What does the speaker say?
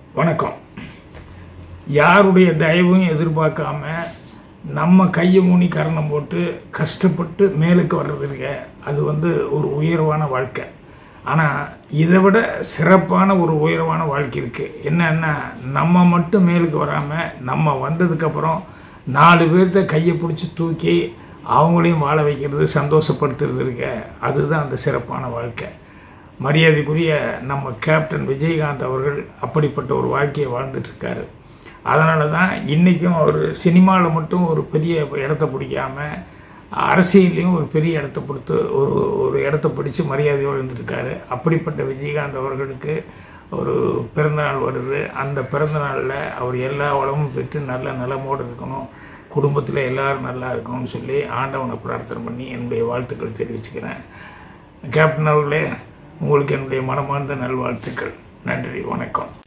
வணக்கம் யாருடைய தயவும் எதிர்பார்க்காம நம்ம கையை மூணி கரணம் போட்டு கஷ்டப்பட்டு மேலுக்கு வர்றது இருக்க அது வந்து ஒரு உயர்வான வாழ்க்கை ஆனால் இதை விட சிறப்பான ஒரு உயர்வான வாழ்க்கை இருக்குது என்னன்னா நம்ம மட்டும் மேலுக்கு வராமல் நம்ம வந்ததுக்கப்புறம் நாலு பேர்த்த கையை பிடிச்சி தூக்கி அவங்களையும் வாழ வைக்கிறது சந்தோஷப்படுத்துறது இருக்க அதுதான் அந்த சிறப்பான வாழ்க்கை மரியாதைக்குரிய நம்ம கேப்டன் விஜயகாந்த் அவர்கள் அப்படிப்பட்ட ஒரு வாழ்க்கையை வாழ்ந்துட்டு இருக்காரு அதனால தான் இன்றைக்கும் அவர் சினிமாவில் மட்டும் ஒரு பெரிய இடத்த பிடிக்காம அரசியல்லையும் ஒரு பெரிய இடத்த கொடுத்து ஒரு ஒரு இடத்த பிடிச்சி மரியாதையோடு இருந்திருக்காரு அப்படிப்பட்ட விஜயகாந்த் அவர்களுக்கு ஒரு பிறந்தநாள் வருது அந்த பிறந்தநாளில் அவர் எல்லா வளமும் பெற்று நல்ல நலமோடு இருக்கணும் குடும்பத்தில் எல்லாரும் நல்லா இருக்கணும்னு சொல்லி ஆண்டவனை பிரார்த்தனை பண்ணி என்னுடைய வாழ்த்துக்கள் தெரிவிச்சுக்கிறேன் கேப்டன் அவர்களே உங்களுக்கு என்னுடைய மனமார்ந்த நல்வாழ்த்துக்கள் நன்றி வணக்கம்